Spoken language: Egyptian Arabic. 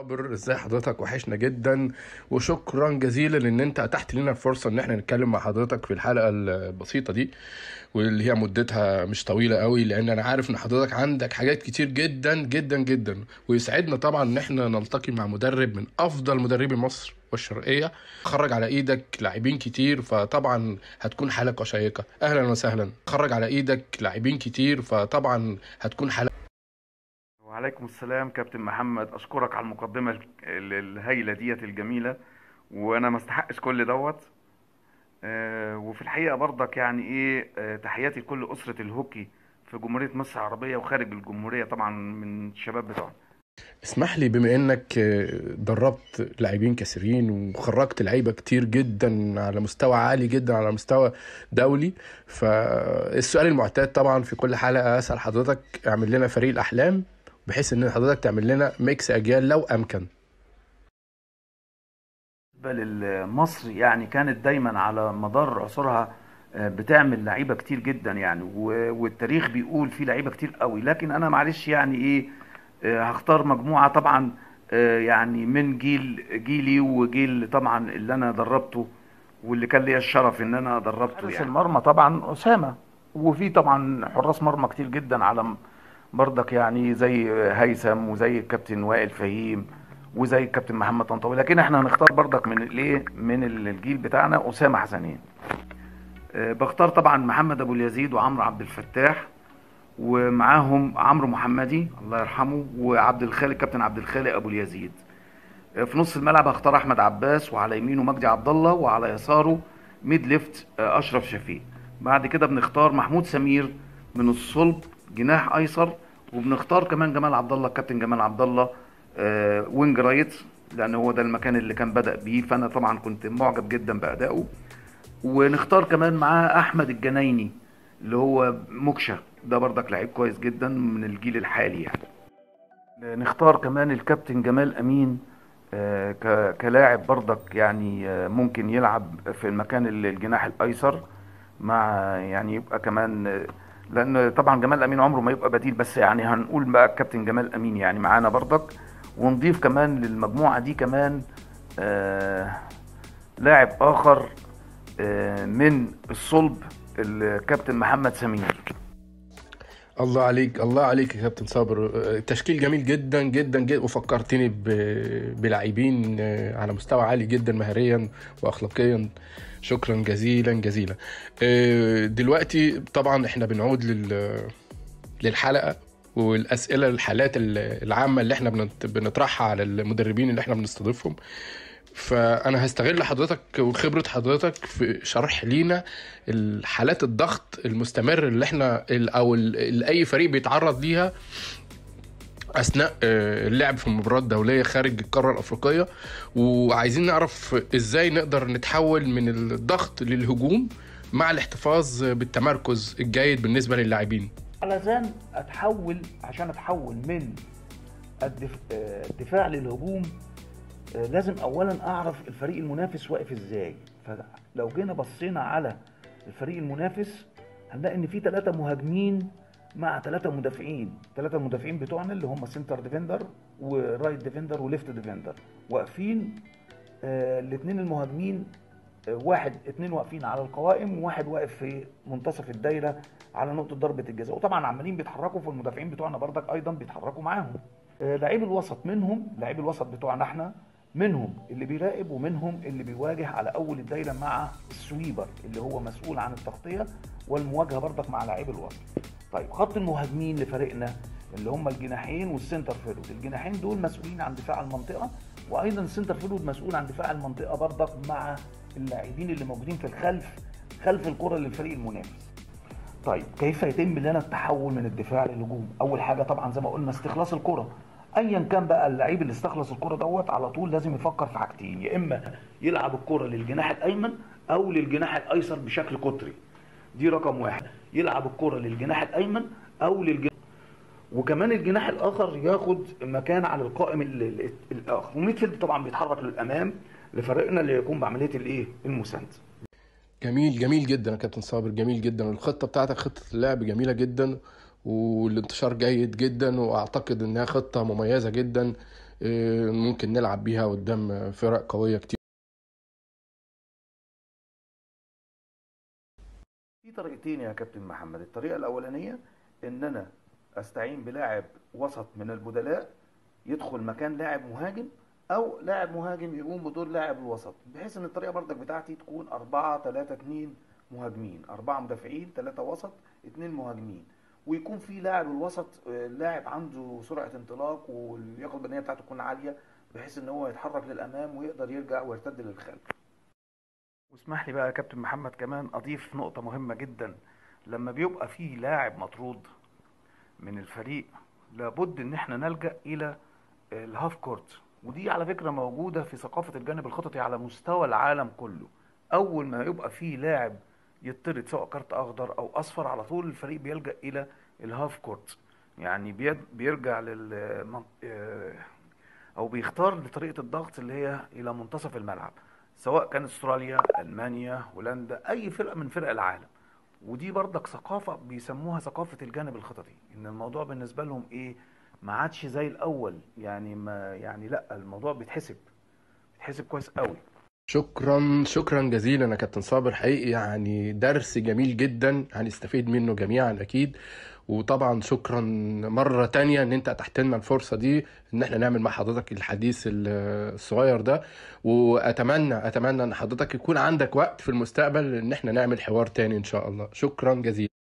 صابر ازاي حضرتك وحشنا جدا وشكرا جزيلا ان انت اتحت لنا الفرصه ان احنا نتكلم مع حضرتك في الحلقه البسيطه دي واللي هي مدتها مش طويله قوي لان انا عارف ان حضرتك عندك حاجات كتير جدا جدا جدا ويسعدنا طبعا ان احنا نلتقي مع مدرب من افضل مدربي مصر والشرقيه خرج على ايدك لاعبين كتير فطبعا هتكون حلقه شيقه اهلا وسهلا خرج على ايدك لاعبين كتير فطبعا هتكون حلقه وعليكم السلام كابتن محمد اشكرك على المقدمه ال- ال- الهايله ديت الجميله وانا ما استحقش كل دوت آه، وفي الحقيقه برضك يعني ايه آه، تحياتي لكل اسره الهوكي في جمهوريه مصر العربيه وخارج الجمهوريه طبعا من الشباب بتوعنا اسمح لي بما انك دربت لاعبين كثيرين وخرجت لعيبه كتير جدا على مستوى عالي جدا على مستوى دولي فالسؤال المعتاد طبعا في كل حلقه اسال حضرتك اعمل لنا فريق الاحلام بحيث ان حضرتك تعمل لنا ميكس اجيال لو امكن بالنسبه لمصر يعني كانت دايما على مدار عصورها آه، بتعمل لعيبه كتير جدا يعني و- والتاريخ بيقول في لعيبه كتير قوي لكن انا معلش يعني ايه آه، هختار مجموعه طبعا آه، يعني من جيل جيلي وجيل طبعا اللي انا دربته واللي كان ليا الشرف ان انا دربته حارس يعني المرمى طبعا اسامه وفي طبعا حراس مرمى كتير جدا على م- برضك يعني زي هيثم وزي الكابتن وائل فهيم وزي الكابتن محمد طنطاوي لكن احنا هنختار برضك من الايه من الجيل بتاعنا اسامه حسنين آه، بختار طبعا محمد ابو اليزيد وعمرو عبد الفتاح ومعاهم عمرو محمدي الله يرحمه وعبد الخالق كابتن عبد الخالق ابو اليزيد آه، في نص الملعب هختار احمد عباس وعلى يمينه مجدي عبد الله وعلى يساره ميد ليفت آه، اشرف شفيق بعد كده بنختار محمود سمير من الصلب جناح ايسر وبنختار كمان جمال عبد الله الكابتن جمال عبد الله آه، وينج رايت لان هو ده المكان اللي كان بدأ بيه فانا طبعا كنت معجب جدا بادائه ونختار كمان معاه احمد الجنايني اللي هو مكشة ده برضك لعيب كويس جدا من الجيل الحالي يعني نختار كمان الكابتن جمال امين آه، ك- كلاعب برضك يعني آه، ممكن يلعب في المكان ال- الجناح الايسر مع يعني يبقى كمان آه، لان طبعا جمال امين عمره ما يبقى بديل بس يعني هنقول بقى الكابتن جمال امين يعني معانا برضك ونضيف كمان للمجموعه دي كمان آه، لاعب اخر آه، من الصلب الكابتن محمد سمير الله عليك الله عليك يا كابتن صابر آه، تشكيل جميل جدا جدا جدا وفكرتني ب- بلاعبين آه، على مستوى عالي جدا مهريا واخلاقيا شكرا جزيلا جزيلا آه، دلوقتي طبعا احنا بنعود لل للحلقه والاسئله الحالات العامه اللي احنا بنت- بنطرحها على المدربين اللي احنا بنستضيفهم فانا هستغل حضرتك وخبره حضرتك في شرح لينا الحالات الضغط المستمر اللي احنا ال- او ال- اللي اي فريق بيتعرض ليها اثناء آه، اللعب في مباريات دوليه خارج القاره الافريقيه وعايزين نعرف ازاي نقدر نتحول من الضغط للهجوم مع الاحتفاظ بالتمركز الجيد بالنسبه للاعبين علشان اتحول عشان اتحول من الدف... آه، الدفاع للهجوم آه، لازم اولا اعرف الفريق المنافس واقف ازاي فلو جينا بصينا على الفريق المنافس هنلاقي ان في ثلاثة مهاجمين مع ثلاثة مدافعين ثلاثة المدافعين بتوعنا اللي هم سنتر ديفندر ورايت ديفندر وليفت ديفندر واقفين الاثنين المهاجمين آه، واحد اتنين واقفين على القوائم وواحد واقف في منتصف الدايره على نقطه ضربه الجزاء وطبعا عمالين بيتحركوا في المدافعين بتوعنا بردك ايضا بيتحركوا معاهم آه، لعيب الوسط منهم لعيب الوسط بتوعنا احنا منهم اللي بيراقب ومنهم اللي بيواجه على اول الدايره مع السويبر اللي هو مسؤول عن التغطيه والمواجهه بردك مع لعيب الوسط طيب خط المهاجمين لفريقنا اللي هم الجناحين والسنتر فيرود الجناحين دول مسؤولين عن دفاع المنطقه وايضا السنتر فيرود مسؤول عن دفاع المنطقه بردك مع اللاعبين اللي موجودين في الخلف خلف الكره للفريق المنافس طيب كيف يتم لنا التحول من الدفاع للهجوم اول حاجه طبعا زي ما قلنا استخلاص الكره ايا كان بقى اللعيب اللي استخلص الكره دوت على طول لازم يفكر في حاجتين يا اما يلعب الكره للجناح الايمن او للجناح الايسر بشكل قطري دي رقم واحد يلعب الكره للجناح الايمن او للجناح وكمان الجناح الاخر ياخد مكان على القائم ال- ال- الاخر وميدفيلد طبعا بيتحرك للامام لفريقنا اللي يقوم بعمليه الايه المسانده جميل جميل جدا يا كابتن صابر جميل جدا الخطه بتاعتك خطه اللعب جميله جدا والانتشار جيد جدا واعتقد انها خطه مميزه جدا آه، ممكن نلعب بيها قدام فرق قوية كتير في طريقتين يا كابتن محمد الطريقة الأولانية إن أنا أستعين بلاعب وسط من البدلاء يدخل مكان لاعب مهاجم أو لاعب مهاجم يقوم بدور لاعب الوسط بحيث إن الطريقة برضك بتاعتي تكون أربعة تلاتة اتنين مهاجمين أربعة مدافعين تلاتة وسط اتنين مهاجمين ويكون في لاعب الوسط آه، لاعب عنده سرعة انطلاق واللياقة البدنية بتاعته تكون عالية بحيث إن هو يتحرك للأمام ويقدر يرجع ويرتد للخلف واسمح لي بقى يا كابتن محمد كمان اضيف نقطة مهمة جدا لما بيبقى في لاعب مطرود من الفريق لابد ان احنا نلجأ الى الهاف كورت ودي على فكرة موجودة في ثقافة الجانب الخططي على مستوى العالم كله اول ما يبقى في لاعب يطرد سواء كارت اخضر او اصفر على طول الفريق بيلجأ الى الهاف كورت يعني بيد- بيرجع لل او بيختار لطريقه الضغط اللي هي الى منتصف الملعب سواء كان استراليا المانيا هولندا اي فرقه من فرق العالم ودي برضك ثقافه بيسموها ثقافه الجانب الخططي ان الموضوع بالنسبه لهم ايه ما عادش زي الاول يعني ما يعني لا الموضوع بيتحسب بيتحسب كويس قوي شكرا شكرا جزيلا يا كابتن صابر حقيقي يعني درس جميل جدا هنستفيد منه جميعا اكيد وطبعا شكرا مرة تانية ان انت اتحت لنا الفرصة دي ان احنا نعمل مع حضرتك الحديث ال- الصغير ده واتمنى اتمنى ان حضرتك يكون عندك وقت في المستقبل ان احنا نعمل حوار تاني ان شاء الله شكرا جزيلا